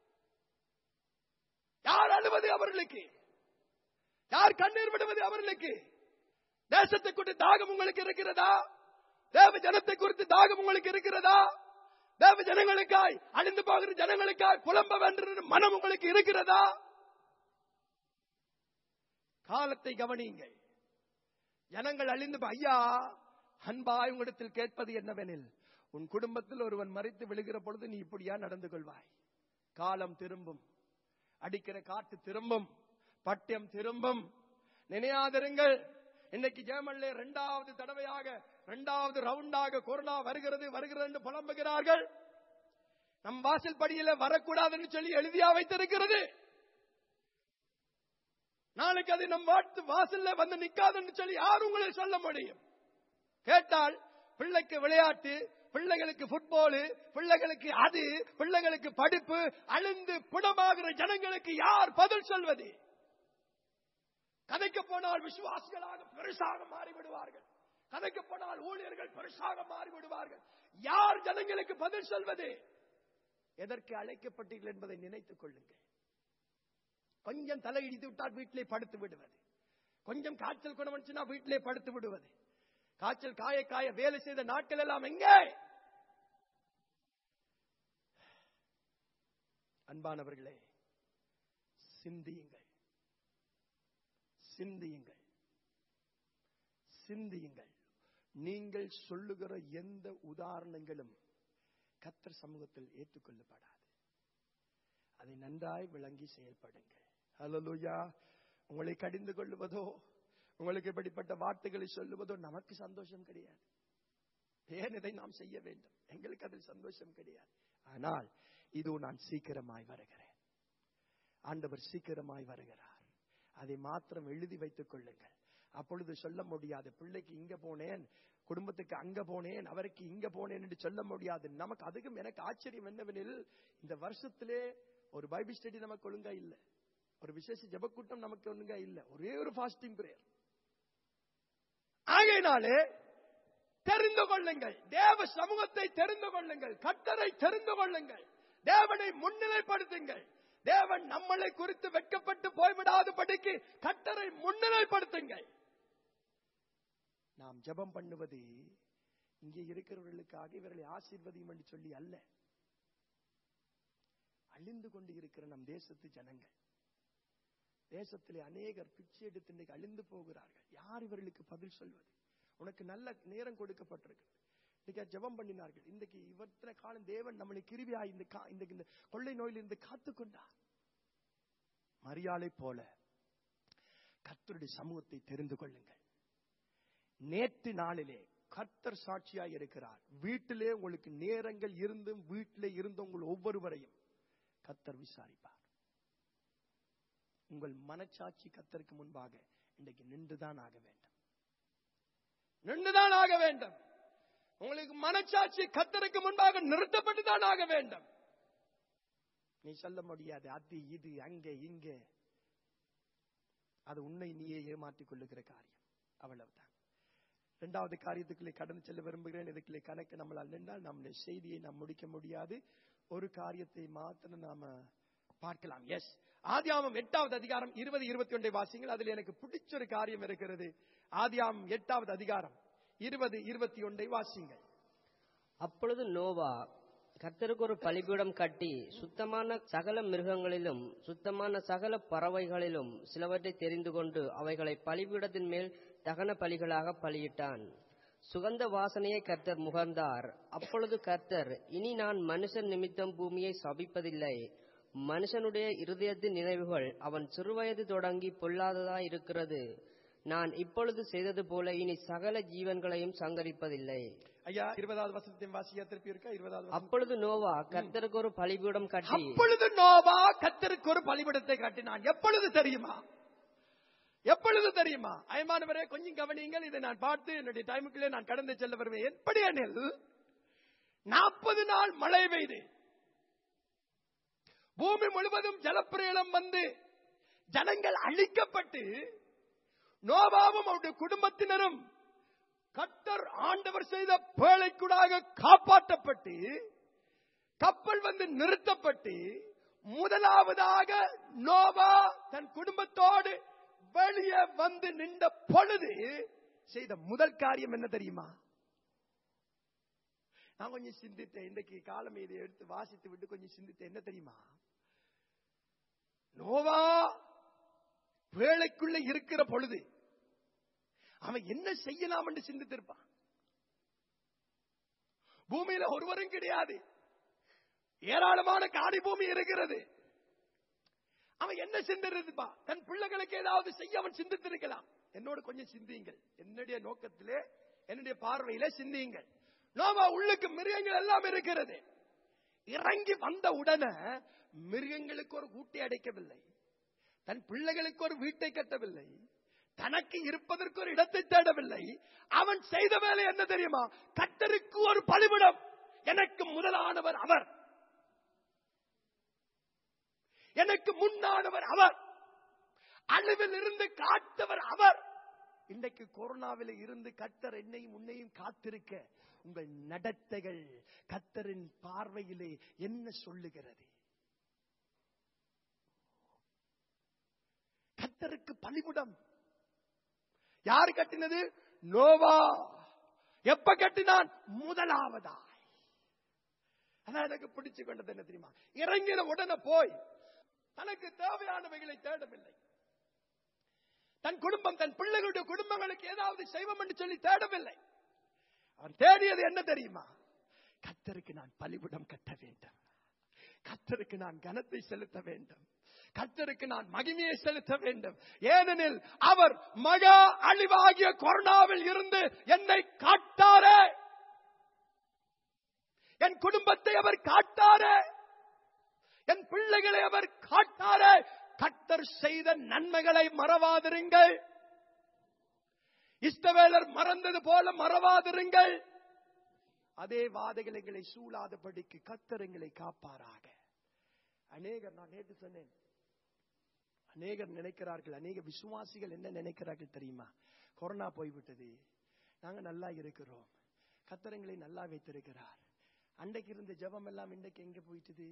யார் அழுவது அவர்களுக்கு யார் கண்ணீர் விடுவது அவர்களுக்கு தேசத்தை குறித்து தாகம் உங்களுக்கு இருக்கிறதா தேவ ஜனத்தை குறித்து தாகம் உங்களுக்கு இருக்கிறதா தேவ ஜனங்களுக்காய் அழிந்து போகிற ஜனங்களுக்காய் புலம்ப வேண்டும் மனம் உங்களுக்கு இருக்கிறதா காலத்தை கவனியுங்கள் ஜனங்கள் அழிந்து போ- ஐயா அன்பாய் உங்களிடத்தில் கேட்பது என்னவெனில் உன் குடும்பத்தில் ஒருவன் மறித்து விழுகிற பொழுது நீ இப்படியா நடந்து கொள்வாய் காலம் திரும்பும் அடிக்கிற காட்டு திரும்பும் பட்டியம் திரும்பும் நினையாதிருங்கள் இன்னைக்கு ஜெர்மன்ல இரண்டாவது தடவையாக இரண்டாவது ரவுண்டாக கொரோனா வருகிறது வருகிறது என்று புலம்புகிறார்கள் நம் வாசல் படியில வரக்கூடாதுன்னு சொல்லி எழுதியா வைத்திருக்கிறது நாளைக்கு அது நம் வாட்டு வாசல்ல வந்து நிக்காதுன்னு சொல்லி யார் உங்களை சொல்ல முடியும் கேட்டால் பிள்ளைக்கு விளையாட்டு பிள்ளைகளுக்கு ஃபுட்பால் பிள்ளைகளுக்கு அது பிள்ளைகளுக்கு படிப்பு அழிந்து புடமாகிற ஜனங்களுக்கு யார் பதில் சொல்வது கதைக்கு போனால் விசுவாசிகளாக பெருசாக மாறிவிடுவார்கள் கதைக்கு போனால் ஊழியர்கள் பெருசாக மாறிவிடுவார்கள் யார் ஜனங்களுக்கு பதில் சொல்வது எதற்கு அழைக்கப்பட்டீர்கள் என்பதை நினைத்துக் கொள்ளுங்கள் கொஞ்சம் தலை இடித்து விட்டால் வீட்டிலே படுத்து விடுவது கொஞ்சம் காய்ச்சல் குணமடிச்சுனா வீட்டிலே படுத்து விடுவது காய்ச்சல் காய காய வேலை செய்த நாட்கள் எல்லாம் எங்கே அன்பானவர்களே சிந்தியுங்கள் சிந்தியுங்கள் சிந்தியுங்கள் நீங்கள் சொல்லுகிற எந்த உதாரணங்களும் கத்தர் சமூகத்தில் ஏற்றுக்கொள்ளப்படாது அதை நன்றாய் விளங்கி செயல்படுங்கள் ஹalleluya உங்களை கடிந்து கொள்ளுவதோ உங்களுக்கு இப்படிப்பட்ட வார்த்தைகளை சொல்லுவதோ நமக்கு சந்தோஷம் கிடையாது ஏன் இதை நாம் செய்ய வேண்டும் எங்களுக்கு அதில் சந்தோஷம் கிடையாது ஆனால் இதோ நான் சீக்கிரமாய் வருகிறேன் ஆண்டவர் சீக்கிரமாய் வருகிறார் அதை மாத்திரம் எழுதி வைத்துக் கொள்ளுங்கள் அப்பொழுது சொல்ல முடியாது பிள்ளைக்கு இங்க போனேன் குடும்பத்துக்கு அங்க போனேன் அவருக்கு இங்க போனேன் என்று சொல்ல முடியாது நமக்கு அதுக்கும் எனக்கு ஆச்சரியம் என்னவெனில் இந்த வருஷத்திலே ஒரு பைபிள் ஸ்டடி நமக்கு ஒழுங்கா இல்ல ஒரு விசேஷ ஜெபக்கூட்டம் நமக்கு ஒழுங்கா இல்ல ஒரே ஒரு ஃபாஸ்டிங் பிரேயர் ஆகையினாலே தெரிந்து கொள்ளுங்கள் தேவ சமூகத்தை தெரிந்து கொள்ளுங்கள் கட்டரை தெரிந்து கொள்ளுங்கள் தேவனை முன்னிலைப்படுத்துங்கள் தேவன் நம்மளை குறித்து வெட்கப்பட்டு போய்விடாதபடிக்கு கட்டரை முன்னிலைப்படுத்துங்கள் நாம் ஜெபம் பண்ணுவது இங்கே இருக்கிறவர்களுக்காக இவர்களை ஆசீர்வதியும் என்று சொல்லி அல்ல அழிந்து கொண்டு இருக்கிற நம் தேசத்து ஜனங்கள் தேசத்திலே அநேகர் பிச்சை எடுத்து இன்றைக்கு அழிந்து போகிறார்கள் யார் இவர்களுக்கு பதில் சொல்வது உனக்கு நல்ல நேரம் கொடுக்கப்பட்டிருக்கு இன்னைக்கு ஜெபம் பண்ணினார்கள் இன்றைக்கு இவற்றை காலம் தேவன் நம்மளை கிருவியா இந்த கா- இந்த இந்த கொள்ளை நோயிலிருந்து காத்துக் கொண்டார் மரியாதை போல கர்த்தருடைய சமூகத்தை தெரிந்து கொள்ளுங்கள் நேற்று நாளிலே கர்த்தர் சாட்சியாய் இருக்கிறார் வீட்டிலே உங்களுக்கு நேரங்கள் இருந்தும் வீட்டிலே இருந்த உங்கள் ஒவ்வொருவரையும் கர்த்தர் விசாரிப்பார் உங்கள் மனச்சாட்சி கர்த்தருக்கு முன்பாக இன்றைக்கு நின்றுதான் ஆக வேண்டும் நின்றுதான் ஆக வேண்டும் உங்களுக்கு மனச்சாட்சி கர்த்தருக்கு முன்பாக நிறுத்தப்பட்டுதான் ஆக வேண்டும் நீ சொல்ல முடியாது அது இது அங்கே இங்கே அது உன்னை நீயே ஏமாற்றிக் கொள்ளுகிற காரியம் அவ்வளவுதான் இரண்டாவது காரியத்துக்குள்ளே கடந்து செல்ல விரும்புகிறேன் இதுக்குள்ளே கணக்கு நம்மளால் நின்றால் நம்முடைய செய்தியை நாம் முடிக்க முடியாது ஒரு காரியத்தை மாத்திரம் நாம பார்க்கலாம் எஸ் ஆதியாமம் எட்டாவது அதிகாரம் இருபது இருபத்தி ஒன்றை வாசிங்கள் அதில் எனக்கு பிடிச்ச ஒரு காரியம் இருக்கிறது ஆதியாமம் எட்டாவது அதிகாரம் இருபது இருபத்தி ஒன்றை வாசிங்கள் அப்பொழுது நோவா கர்த்தருக்கு ஒரு பலிபீடம் கட்டி சுத்தமான சகல மிருகங்களிலும் சுத்தமான சகல பறவைகளிலும் சிலவற்றை தெரிந்து கொண்டு அவைகளை பலிபீடத்தின் மேல் தகன பலிகளாக பலியிட்டான் சுகந்த வாசனையை கர்த்தர் முகர்ந்தார் அப்பொழுது கர்த்தர் இனி நான் மனுஷன் நிமித்தம் பூமியை சபிப்பதில்லை மனுஷனுடைய இருதயத்தின் நினைவுகள் அவன் சிறுவயது தொடங்கி பொல்லாததாய் இருக்கிறது நான் இப்பொழுது செய்தது போல இனி சகல ஜீவன்களையும் சங்கரிப்பதில்லை ஐயா இருபதாவது வசனத்தின் வாசியா திருப்பி இருக்கா இருபதாவது வசனம். அப்பொழுது நோவா கர்த்தருக்கு ஒரு பலிபீடம் கட்டி அப்பொழுது நோவா கத்தருக்கு ஒரு பலிபடத்தை கட்டினான் எப்பொழுது தெரியுமா எப்பொழுது தெரியுமா அயமானவரே கொஞ்சம் கவனியுங்கள் இதை நான் பார்த்து என்னுடைய டைமுக்குள்ளே நான் கடந்து செல்ல வருவேன் எப்படி எனில் நாற்பது நாள் மழை பெய்து பூமி முழுவதும் ஜலப்பிரளம் வந்து ஜனங்கள் அழிக்கப்பட்டு நோவாவும் அவருடைய குடும்பத்தினரும் கத்தர் ஆண்டவர் செய்த பேழைக்குடாக காப்பாற்றப்பட்டு கப்பல் வந்து நிறுத்தப்பட்டு முதலாவதாக நோவா தன் குடும்பத்தோடு வெளியே வந்து நின்ற பொழுது செய்த முதல் காரியம் என்ன தெரியுமா நான் கொஞ்சம் சிந்தித்தேன் இன்றைக்கு காலம் இதை எடுத்து வாசித்து விட்டு கொஞ்சம் சிந்தித்தேன் என்ன தெரியுமா நோவா வேலைக்குள்ள இருக்கிற பொழுது அவன் என்ன செய்யலாம் என்று சிந்தித்திருப்பான் பூமியில ஒருவரும் கிடையாது ஏராளமான காடி பூமி இருக்கிறது அவன் என்ன சிந்திருப்பா தன் பிள்ளைகளுக்கு ஏதாவது செய்ய அவன் சிந்தித்திருக்கலாம் என்னோட கொஞ்சம் சிந்தியுங்கள் என்னுடைய நோக்கத்திலே என்னுடைய பார்வையில சிந்தியுங்கள் நோவா உள்ளுக்கு மிருகங்கள் எல்லாம் இருக்கிறது இறங்கி வந்த உடனே மிருகங்களுக்கு ஒரு கூட்டை அடைக்கவில்லை தன் பிள்ளைகளுக்கு ஒரு வீட்டை கட்டவில்லை தனக்கு இருப்பதற்கு ஒரு இடத்தை தேடவில்லை அவன் செய்த வேலை என்ன தெரியுமா கத்தருக்கு ஒரு பலிபிடம் எனக்கு முதலானவர் அவர் எனக்கு முன்னானவர் அவர் அழிவில் இருந்து காத்தவர் அவர் இன்றைக்கு கொரோனாவில் இருந்து கத்தர் என்னையும் உன்னையும் காத்திருக்க உங்கள் நடத்தைகள் கத்தரின் பார்வையிலே என்ன சொல்லுகிறது கத்தருக்கு பலிகுடம் யார் கட்டினது நோவா எப்ப கட்டினான் முதலாவதாய் அதான் எனக்கு பிடிச்சு கொண்டது என்ன தெரியுமா இறங்கின உடனே போய் தனக்கு தேவையானவைகளை தேடவில்லை தன் குடும்பம் தன் பிள்ளைகளுடைய குடும்பங்களுக்கு ஏதாவது செய்வோம் என்று சொல்லி தேடவில்லை அவன் தேடியது என்ன தெரியுமா கத்தருக்கு நான் பலிபுடம் கட்ட வேண்டும் கத்தருக்கு நான் கனத்தை செலுத்த வேண்டும் கர்த்தருக்கு நான் மகிமையை செலுத்த வேண்டும் ஏனெனில் அவர் மகா அழிவாகிய கொரோனாவில் இருந்து என்னை காட்டாரே என் குடும்பத்தை அவர் காட்டாரே என் பிள்ளைகளை அவர் காட்டாரே கர்த்தர் செய்த நன்மைகளை மறவாதிருங்கள் இஷ்டவேலர் மறந்தது போல மறவாதிருங்கள் அதே வாதைகள் எங்களை சூழாதபடிக்கு கர்த்தர் எங்களை காப்பாராக அநேகர் நான் நேற்று சொன்னேன் அநேகர் நினைக்கிறார்கள் அநேக விசுவாசிகள் என்ன நினைக்கிறார்கள் தெரியுமா கொரோனா போய்விட்டது நாங்க நல்லா இருக்கிறோம் கத்தரங்களை நல்லா வைத்திருக்கிறார் அன்றைக்கு இருந்த ஜெபம் எல்லாம் இன்றைக்கு எங்க போயிட்டுது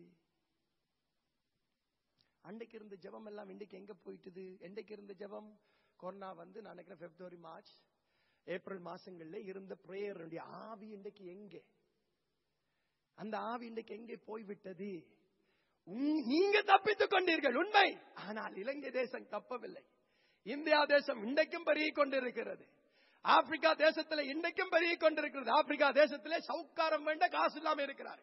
அன்றைக்கு இருந்த ஜெபம் எல்லாம் இன்றைக்கு எங்க போயிட்டுது என்றைக்கு இருந்த ஜெபம் கொரோனா வந்து நான் நினைக்கிறேன் பிப்ரவரி மார்ச் ஏப்ரல் மாசங்கள்ல இருந்த பிரேயருடைய ஆவி இன்றைக்கு எங்கே அந்த ஆவி இன்றைக்கு எங்கே போய்விட்டது உம், நீங்க தப்பித்துக் கொண்டீர்கள் உண்மை ஆனால் இலங்கை தேசம் தப்பவில்லை இந்தியா தேசம் இன்றைக்கும் பெருகிக் கொண்டிருக்கிறது ஆப்பிரிக்கா தேசத்தில் இன்றைக்கும் பெருகிக் கொண்டிருக்கிறது ஆப்பிரிக்கா தேசத்திலே சவுக்காரம் வேண்ட காசு இல்லாம இருக்கிறார்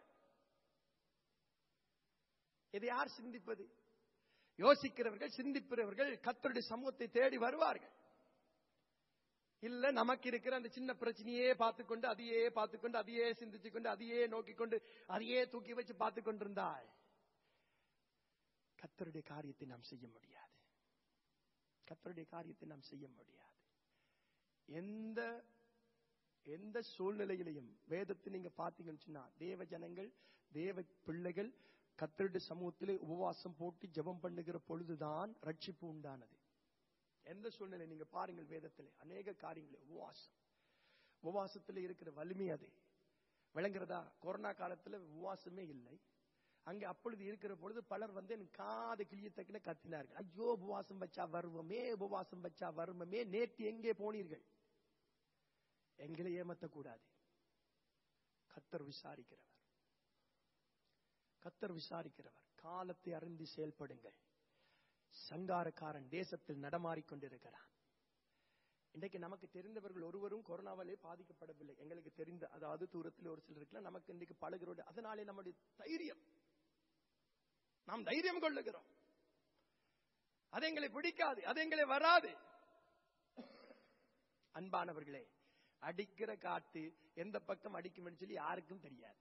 இதை யார் சிந்திப்பது யோசிக்கிறவர்கள் சிந்திப்பவர்கள் கத்தருடைய சமூகத்தை தேடி வருவார்கள் இல்ல நமக்கு இருக்கிற அந்த சின்ன பிரச்சனையே பார்த்துக்கொண்டு அதையே பார்த்துக்கொண்டு அதையே சிந்திச்சு கொண்டு அதையே நோக்கி கொண்டு அதையே தூக்கி வச்சு பார்த்து கொண்டிருந்தால் கத்தருடைய காரியத்தை நாம் செய்ய முடியாது கத்தருடைய காரியத்தை நாம் செய்ய முடியாது எந்த எந்த சூழ்நிலையிலையும் வேதத்தை நீங்க பாத்தீங்கன்னு சொன்னா தேவ ஜனங்கள் தேவ பிள்ளைகள் கத்தருடைய சமூகத்திலே உபவாசம் போட்டு ஜெபம் பண்ணுகிற பொழுதுதான் ரட்சிப்பு உண்டானது எந்த சூழ்நிலை நீங்க பாருங்கள் வேதத்திலே அநேக காரியங்கள் உபவாசம் உபவாசத்தில் இருக்கிற வலிமை அது விளங்குறதா கொரோனா காலத்துல உபவாசமே இல்லை அங்க அப்பொழுது இருக்கிற பொழுது பலர் வந்து எனக்கு காது கிளியத்தக்கன கத்தினார்கள் ஐயோ உபவாசம் வச்சா வருவமே உபவாசம் வச்சா வருவமே நேற்று எங்கே போனீர்கள் எங்களை ஏமாத்தக்கூடாது கத்தர் விசாரிக்கிறவர் கத்தர் விசாரிக்கிறவர் காலத்தை அறிந்து செயல்படுங்கள் சங்காரக்காரன் தேசத்தில் நடமாறிக் கொண்டிருக்கிறான் இன்றைக்கு நமக்கு தெரிந்தவர்கள் ஒருவரும் கொரோனாவாலே பாதிக்கப்படவில்லை எங்களுக்கு தெரிந்த அதாவது தூரத்தில் ஒரு சிலர் இருக்கலாம் நமக்கு இன்றைக்கு பழகிறோடு அதனாலே நம்முடைய தைரியம் நாம் தைரியம் கொள்ளுகிறோம் அது எங்களை பிடிக்காது அது எங்களை வராது அன்பானவர்களே அடிக்கிற காத்து எந்த பக்கம் அடிக்கும் சொல்லி யாருக்கும் தெரியாது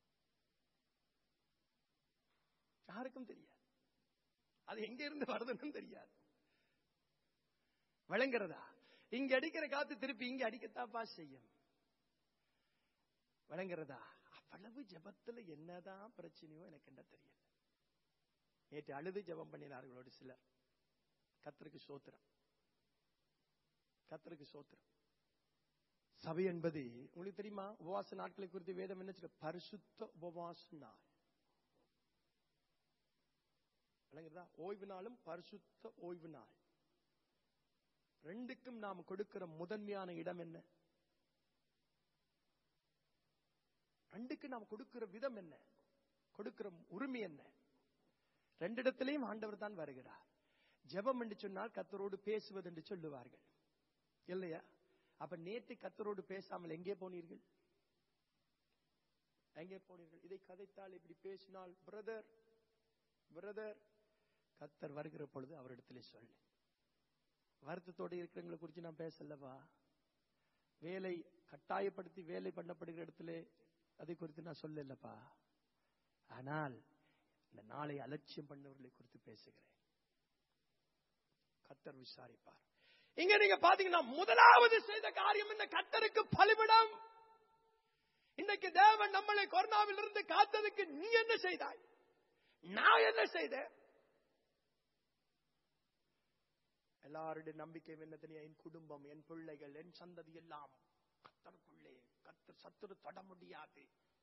யாருக்கும் தெரியாது அது எங்க இருந்து வருதுன்னு தெரியாது விளங்குறதா இங்க அடிக்கிற காத்து திருப்பி இங்க அடிக்கத்தாப்பா செய்யும் விளங்குறதா அவ்வளவு ஜபத்துல என்னதான் பிரச்சனையோ எனக்கு என்ன தெரியல நேற்று அழுது ஜபம் பண்ணினார்கள் ஒரு சிலர் கத்தருக்கு சோத்திரம் கத்தருக்கு சோத்திரம் சபை என்பது உங்களுக்கு தெரியுமா உபவாச நாட்களை குறித்து வேதம் என்ன சொல்ல பரிசுத்த உபவாச நாள் விளங்குறதா ஓய்வு நாளும் பரிசுத்த ஓய்வு நாள் ரெண்டுக்கும் நாம் கொடுக்கிற முதன்மையான இடம் என்ன ரெண்டுக்கு நாம் கொடுக்கிற விதம் என்ன கொடுக்கிற உரிமை என்ன ரெண்டு இடத்திலையும் ஆண்டவர் தான் வருகிறார் ஜெபம் என்று சொன்னால் கத்தரோடு பேசுவது என்று சொல்லுவார்கள் இல்லையா அப்ப நேற்று கத்தரோடு பேசாமல் எங்கே போனீர்கள் எங்கே போனீர்கள் இதை கதைத்தால் இப்படி பேசினால் பிரதர் பிரதர் கத்தர் வருகிற பொழுது அவரிடத்திலே சொல்லு வருத்தத்தோடு இருக்கிறவங்களை குறித்து நான் பேசலவா வேலை கட்டாயப்படுத்தி வேலை பண்ணப்படுகிற இடத்துல அதை குறித்து நான் சொல்லலப்பா ஆனால் இந்த நாளை அலட்சியம் பண்ணவர்களை குறித்து பேசுகிறேன் கத்தர் விசாரிப்பார் இங்க நீங்க பாத்தீங்கன்னா முதலாவது செய்த காரியம் என்ன கத்தருக்கு பலிவிடம் இன்னைக்கு தேவன் நம்மளை கொரோனாவில் இருந்து காத்ததுக்கு நீ என்ன செய்தாய் நான் என்ன செய்தேன் எல்லாருடைய நம்பிக்கை என்ன தெரியும் என் குடும்பம் என் பிள்ளைகள் என் சந்ததி எல்லாம் கத்தருக்குள்ளே கத்தர் சத்துரு தொட முடியாது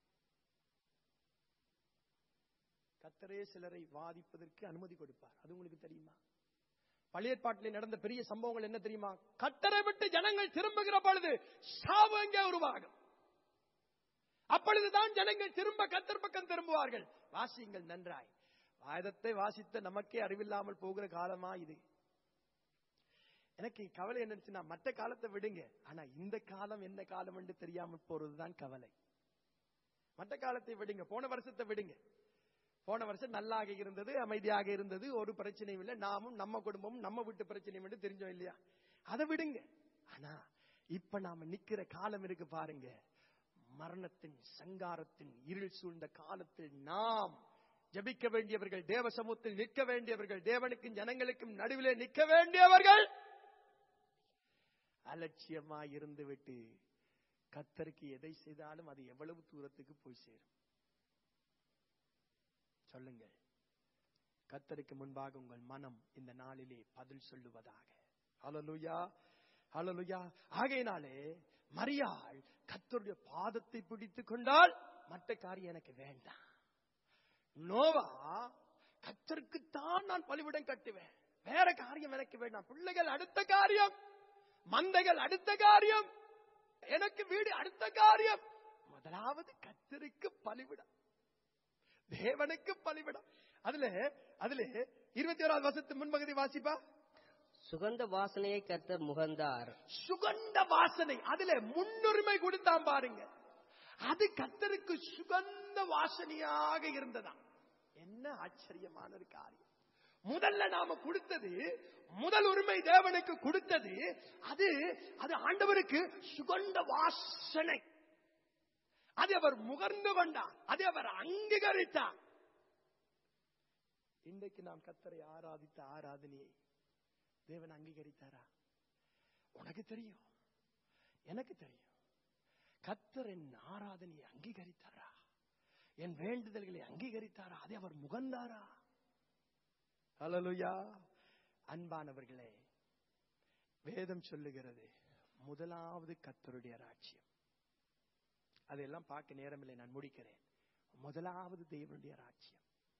கத்தரே சிலரை வாதிப்பதற்கு அனுமதி கொடுப்பார் அது உங்களுக்கு தெரியுமா பழைய ஏற்பாட்டிலே நடந்த பெரிய சம்பவங்கள் என்ன தெரியுமா கத்தரை விட்டு ஜனங்கள் திரும்புகிற பொழுது சாவு எங்கே உருவாகும் அப்பொழுதுதான் ஜனங்கள் திரும்ப கத்தர் பக்கம் திரும்புவார்கள் வாசியுங்கள் நன்றாய் வேதத்தை வாசித்த நமக்கே அறிவில்லாமல் போகிற காலமா இது எனக்கு கவலை என்னச்சுன்னா மற்ற காலத்தை விடுங்க ஆனா இந்த காலம் என்ன காலம் என்று தெரியாமல் போறதுதான் கவலை மற்ற காலத்தை விடுங்க போன வருஷத்தை விடுங்க போன வருஷம் நல்லாக இருந்தது அமைதியாக இருந்தது ஒரு பிரச்சனையும் இல்லை நாமும் நம்ம குடும்பமும் நம்ம வீட்டு பிரச்சனையும் என்று தெரிஞ்சோம் இல்லையா அதை விடுங்க ஆனா இப்ப நாம நிக்கிற காலம் இருக்கு பாருங்க மரணத்தின் சங்காரத்தின் இருள் சூழ்ந்த காலத்தில் நாம் ஜபிக்க வேண்டியவர்கள் தேவ சமூகத்தில் நிற்க வேண்டியவர்கள் தேவனுக்கும் ஜனங்களுக்கும் நடுவிலே நிற்க வேண்டியவர்கள் அலட்சியமா இருந்து விட்டு கத்தருக்கு எதை செய்தாலும் அது எவ்வளவு தூரத்துக்கு போய் சேரும் சொல்லுங்கள் கத்தருக்கு முன்பாக உங்கள் மனம் இந்த நாளிலே பதில் சொல்லுவதாக ஹalleluya ஹalleluya ஆகையினாலே மரியாள் கத்தருடைய பாதத்தை பிடித்துக் கொண்டால் மற்ற காரியம் எனக்கு வேண்டாம் நோவா கத்தருக்கு தான் நான் பலிவிடம் கட்டுவேன் வேற காரியம் எனக்கு வேண்டாம் பிள்ளைகள் அடுத்த காரியம் மந்தைகள் அடுத்த காரியம் எனக்கு வீடு அடுத்த காரியம் முதலாவது கத்தருக்கு பலிவிடம் தேவனுக்கு பலிபடம் அதுல அதுல இருபத்தி ஓராவது வருஷத்து முன்பகுதி வாசிப்பா சுகந்த வாசனையை கர்த்தர் முகந்தார் சுகந்த வாசனை அதுல முன்னுரிமை கொடுத்தான் பாருங்க அது கத்தருக்கு சுகந்த வாசனையாக இருந்ததா என்ன ஆச்சரியமான ஒரு காரியம் முதல்ல நாம கொடுத்தது முதல் உரிமை தேவனுக்கு கொடுத்தது அது அது ஆண்டவருக்கு சுகந்த வாசனை அதை அவர் முகர்ந்து கொண்டார் அதை அவர் அங்கீகரித்தார் இன்றைக்கு நாம் கத்தரை ஆராதித்த ஆராதனையை தேவன் அங்கீகரித்தாரா உனக்கு தெரியும் எனக்கு தெரியும் கத்தர் என் ஆராதனையை அங்கீகரித்தாரா என் வேண்டுதல்களை அங்கீகரித்தாரா அதை அவர் முகந்தாரா ஹalleluya அன்பானவர்களே வேதம் சொல்லுகிறது முதலாவது கத்தருடைய ராஜ்யம் அதையெல்லாம் பார்க்க நேரமில்லை நான் முடிக்கிறேன் முதலாவது தேவனுடைய ராஜ்யம்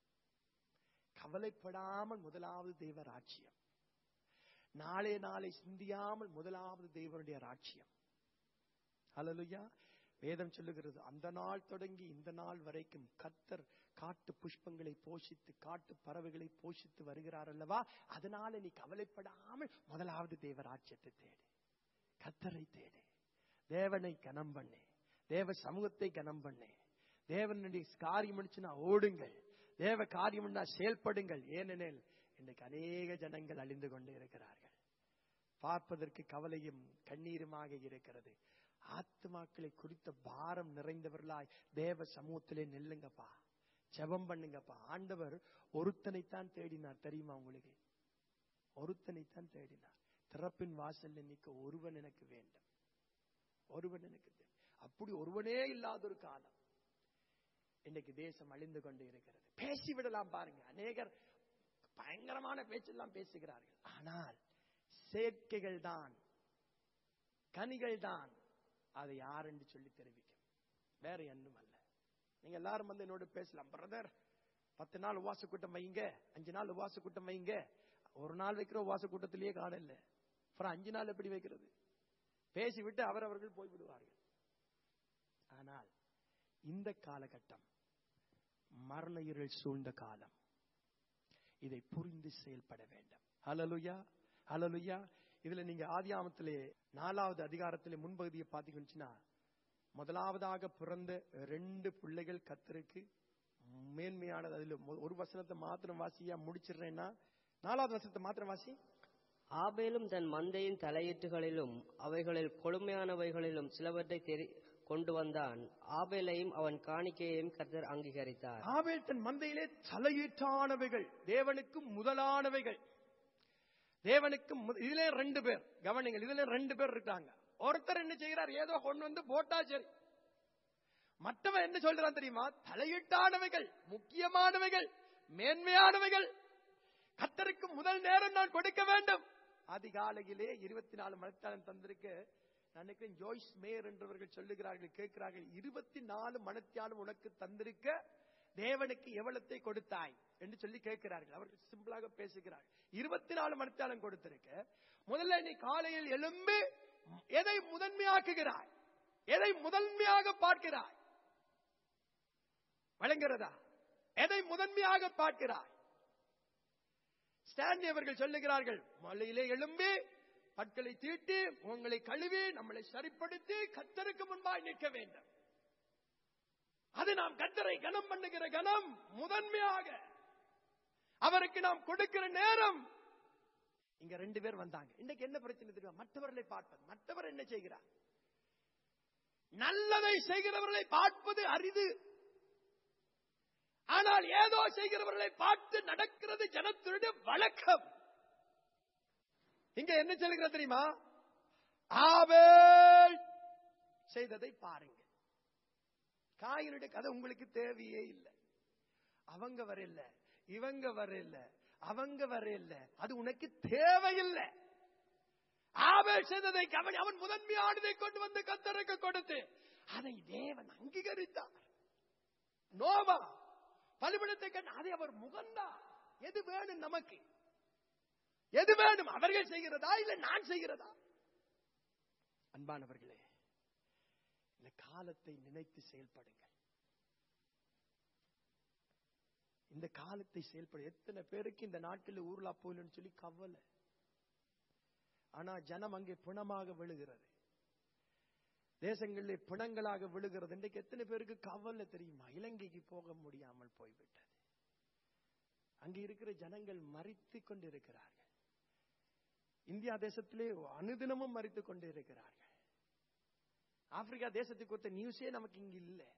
கவலைப்படாமல் முதலாவது தெய்வ ராஜ்யம் நாளே நாளை சிந்தியாமல் முதலாவது தேவனுடைய ராஜ்யம் ஹalleluya வேதம் சொல்லுகிறது அந்த நாள் தொடங்கி இந்த நாள் வரைக்கும் கத்தர் காட்டு புஷ்பங்களை போஷித்து காட்டு பறவைகளை போஷித்து வருகிறார் அல்லவா அதனால நீ கவலைப்படாமல் முதலாவது தேவ ராஜ்யத்தை தேடு கத்தரை தேடு தேவனை கனம் பண்ணு தேவ சமூகத்தை கனம் பண்ணு தேவனுடைய காரியம் முடிச்சுனா ஓடுங்கள் தேவ காரியம் செயல்படுங்கள் ஏனெனில் இன்றைக்கு அநேக ஜனங்கள் அழிந்து கொண்டு இருக்கிறார்கள் பார்ப்பதற்கு கவலையும் கண்ணீருமாக இருக்கிறது ஆத்மாக்களை குறித்த பாரம் நிறைந்தவர்களாய் தேவ சமூகத்திலே நெல்லுங்கப்பா ஜெபம் பண்ணுங்கப்பா ஆண்டவர் ஒருத்தனைத்தான் தேடினார் தெரியுமா உங்களுக்கு ஒருத்தனைத்தான் தேடினார் திறப்பின் வாசல்ல நிற்க ஒருவன் எனக்கு வேண்டும் ஒருவன் எனக்கு வேண்டும் அப்படி ஒருவனே இல்லாத ஒரு காலம் இன்னைக்கு தேசம் அழிந்து கொண்டு இருக்கிறது பேசி விடலாம் பாருங்க அநேகர் பயங்கரமான பேச்செல்லாம் பேசுகிறார்கள் ஆனால் சேர்க்கைகள் தான் கனிகள் தான் அதை யார் என்று சொல்லி தெரிவிக்கும் வேற என்னும் அல்ல நீங்க எல்லாரும் வந்து என்னோட பேசலாம் பிரதர் பத்து நாள் உவாச கூட்டம் வைங்க அஞ்சு நாள் உவாச கூட்டம் வைங்க ஒரு நாள் வைக்கிற உவாச கூட்டத்திலேயே காணல அப்புறம் அஞ்சு நாள் எப்படி வைக்கிறது பேசிவிட்டு அவரவர்கள் போய்விடுவார்கள் ஆனால் இந்த காலகட்டம் மரண இருள் சூழ்ந்த காலம் இதை புரிந்து செயல்பட வேண்டும் ஹலலுயா ஹலலுயா இதுல நீங்க ஆதியாமத்திலே நாலாவது அதிகாரத்திலே முன்பகுதியை பாத்தீங்கன்னா முதலாவதாக பிறந்த ரெண்டு பிள்ளைகள் கத்தருக்கு மேன்மையானது அதுல மொ- ஒரு வசனத்தை மாத்திரம் வாசியா முடிச்சிடுறேன்னா நாலாவது வசனத்தை மாத்திரம் வாசி ஆபேலும் தன் மந்தையின் தலையீட்டுகளிலும் அவைகளில் கொடுமையானவைகளிலும் சிலவற்றை தெரி கொண்டு வந்தான் ஆபேலையும் அவன் காணிக்கையையும் கர்த்தர் அங்கீகரித்தார் ஆபேல் தன் மந்தையிலே தலையீட்டானவைகள் தேவனுக்கு முதலானவைகள் தேவனுக்கு மு- இதுல ரெண்டு பேர் கவனிங்கள் இதுல ரெண்டு பேர் இருக்காங்க ஒருத்தர் என்ன செய்கிறார் ஏதோ கொண்டு வந்து போட்டா சரி மற்றவன் என்ன சொல்றான் தெரியுமா தலையீட்டானவைகள் முக்கியமானவைகள் மேன்மையானவைகள் கத்தருக்கு முதல் நேரம் நான் கொடுக்க வேண்டும் அதிகாலையிலே இருபத்தி நாலு மணித்தாளம் தந்திருக்க நான் நினைக்கிறேன் ஜோய்ஸ் மேயர் என்றவர்கள் சொல்லுகிறார்கள் கேட்கிறார்கள் இருபத்தி நாலு மணத்தியாலும் உனக்கு தந்திருக்க தேவனுக்கு எவ்வளத்தை கொடுத்தாய் என்று சொல்லி கேட்கிறார்கள் அவர்கள் சிம்பிளாக பேசுகிறார்கள் இருபத்தி நாலு மணித்தாளம் கொடுத்திருக்க முதல்ல நீ காலையில் எழும்பி எதை முதன்மையாக்குகிறாய் எதை முதன்மையாக பார்க்கிறாய் வழங்குகிறதா எதை முதன்மையாக பார்க்கிறாய் ஸ்டான்லி அவர்கள் சொல்லுகிறார்கள் மலையிலே எழும்பி பற்களை தீட்டி உங்களை கழுவி நம்மளை சரிப்படுத்தி கத்தருக்கு முன்பாய் நிற்க வேண்டும் அது நாம் கத்தரை கனம் பண்ணுகிற கனம் முதன்மையாக அவருக்கு நாம் கொடுக்கிற நேரம் இங்க ரெண்டு பேர் வந்தாங்க இன்னைக்கு என்ன பிரச்சனை தெரியுமா மற்றவர்களை பார்ப்பது மற்றவர் என்ன செய்கிறார் நல்லதை செய்கிறவர்களை பார்ப்பது அரிது ஆனால் ஏதோ செய்கிறவர்களை பார்த்து நடக்கிறது ஜனத்தினுடைய வழக்கம் இங்க என்ன சொல்லுகிறது தெரியுமா ஆபேல் செய்ததை பாருங்க காயினுடைய கதை உங்களுக்கு தேவையே இல்லை அவங்க வரல இவங்க வரல அவங்க வரல அது உனக்கு தேவையில்லை ஆபேல் செய்ததை கவனி அவன் முதன்மையானதை கொண்டு வந்து கத்தருக்கு கொடுத்து அதை தேவன் அங்கீகரித்தார் நோவா பலிபடத்தை கண்டு அதை அவர் முகந்தார் எது வேணும் நமக்கு எது வேணும் அவர்கள் செய்கிறதா இல்ல நான் செய்கிறதா அன்பானவர்களே இந்த காலத்தை நினைத்து செயல்படுங்கள் இந்த காலத்தை செயல்பட எத்தனை பேருக்கு இந்த நாட்டில் ஊர்லா போயிலுன்னு சொல்லி கவலை ஆனா ஜனம் அங்கே பிணமாக விழுகிறது தேசங்களிலே பிணங்களாக விழுகிறது இன்றைக்கு எத்தனை பேருக்கு கவலை தெரியுமா இலங்கைக்கு போக முடியாமல் போய்விட்டது அங்கே இருக்கிற ஜனங்கள் மறித்து கொண்டிருக்கிறார்கள் இந்தியா தேசத்திலே அனுதினமும் மறித்து கொண்டு இருக்கிறார்கள் ஆப்பிரிக்கா தேசத்துக்கு ஒருத்த நியூஸே நமக்கு இங்கு இல்லை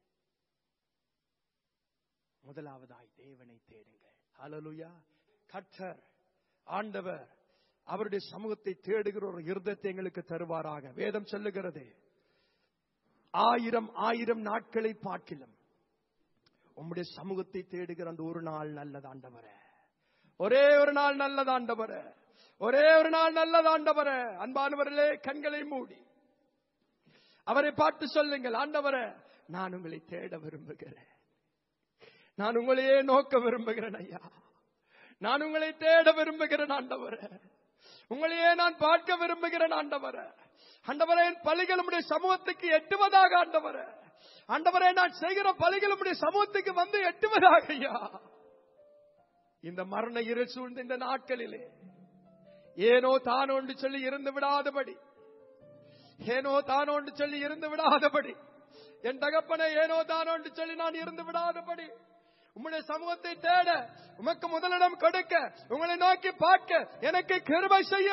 முதலாவதாய் தேவனை தேடுங்கள் ஹalleluya கர்த்தர் ஆண்டவர் அவருடைய சமூகத்தை தேடுகிற ஒரு இருதத்தை எங்களுக்கு தருவாராக வேதம் சொல்லுகிறது ஆயிரம் ஆயிரம் நாட்களை பார்க்கிலும் உம்முடைய சமூகத்தை தேடுகிற அந்த ஒரு நாள் நல்லதாண்டவரே ஒரே ஒரு நாள் நல்லதாண்டவரே ஒரே ஒரு நாள் நல்லதாண்டவரே அன்பானவர்களே கண்களை மூடி அவரை பார்த்து சொல்லுங்கள் ஆண்டவரே நான் உங்களை தேட விரும்புகிறேன் நான் உங்களையே நோக்க விரும்புகிறேன் ஐயா நான் உங்களை தேட விரும்புகிறேன் ஆண்டவரே உங்களையே நான் பார்க்க விரும்புகிறேன் ஆண்டவரே ஆண்டவரே என் பலிகள் உம்முடைய சமூகத்துக்கு எட்டுவதாக ஆண்டவரே ஆண்டவரே நான் செய்கிற பலிகள் உம்முடைய சமூகத்துக்கு வந்து எட்டுவதாக ஐயா இந்த மரண இரு சூழ்ந்த இந்த நாட்களிலே ஏனோ தானோ என்று சொல்லி இருந்து விடாதபடி ஏனோ தானோ என்று சொல்லி இருந்து விடாதபடி என் தகப்பனை ஏனோ தானோ என்று சொல்லி நான் இருந்து விடாதபடி உம்முடைய சமூகத்தை தேட உமக்கு முதலிடம் கொடுக்க உங்களை நோக்கி பார்க்க எனக்கு கிருபை செய்ய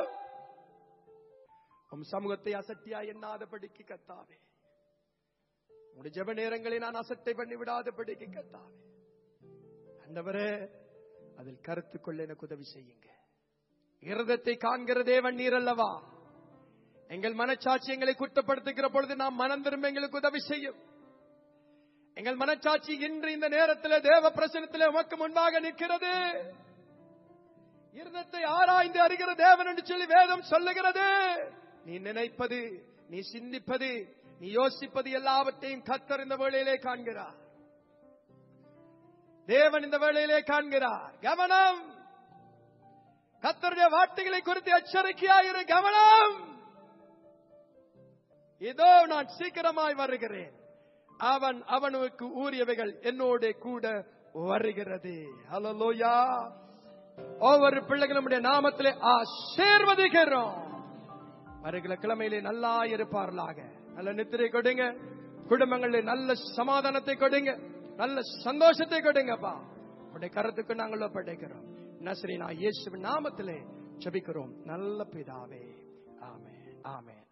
உம் சமூகத்தை அசட்டியா எண்ணாதபடிக்கு கத்தாவே உடைய ஜெப நேரங்களை நான் அசட்டை பண்ணி விடாதபடிக்கு கத்தாவே அண்டவரே அதில் கருத்து கொள்ள எனக்கு உதவி செய்யுங்க இருதத்தை காண்கிற தேவன் நீர் அல்லவா எங்கள் மனச்சாட்சி எங்களை குற்றப்படுத்துகிற பொழுது நாம் மனம் திரும்ப எங்களுக்கு உதவி செய்யும் எங்கள் மனச்சாட்சி இன்று இந்த நேரத்தில் தேவ பிரசனத்தில் உமக்கு முன்பாக நிற்கிறது இருதத்தை ஆராய்ந்து அறிகிற தேவன் என்று சொல்லி வேதம் சொல்லுகிறது நீ நினைப்பது நீ சிந்திப்பது நீ யோசிப்பது எல்லாவற்றையும் கத்தர் இந்த வேளையிலே காண்கிறார் தேவன் இந்த வேளையிலே காண்கிறார் கவனம் கத்தருடைய வார்த்தைகளை குறித்து எச்சரிக்கையாயிரு கவனம் இதோ நான் சீக்கிரமாய் வருகிறேன் அவன் அவனுக்கு ஊறியவைகள் என்னோட கூட வருகிறது ஹலலோயா ஒவ்வொரு பிள்ளைகள் நம்முடைய நாமத்திலே ஆசீர்வதிக்கிறோம் வருகிற கிழமையிலே நல்லா இருப்பார்களாக நல்ல நித்திரை கொடுங்க குடும்பங்களில் நல்ல சமாதானத்தை கொடுங்க நல்ல சந்தோஷத்தை கொடுங்கப்பா உடைய கருத்துக்கு நாங்கள் ஒப்படைக்கிறோம் நசரி நான் இயேசுவின் நாமத்திலே ஜெபிக்கிறோம் நல்ல பிதாவே ஆமே ஆமே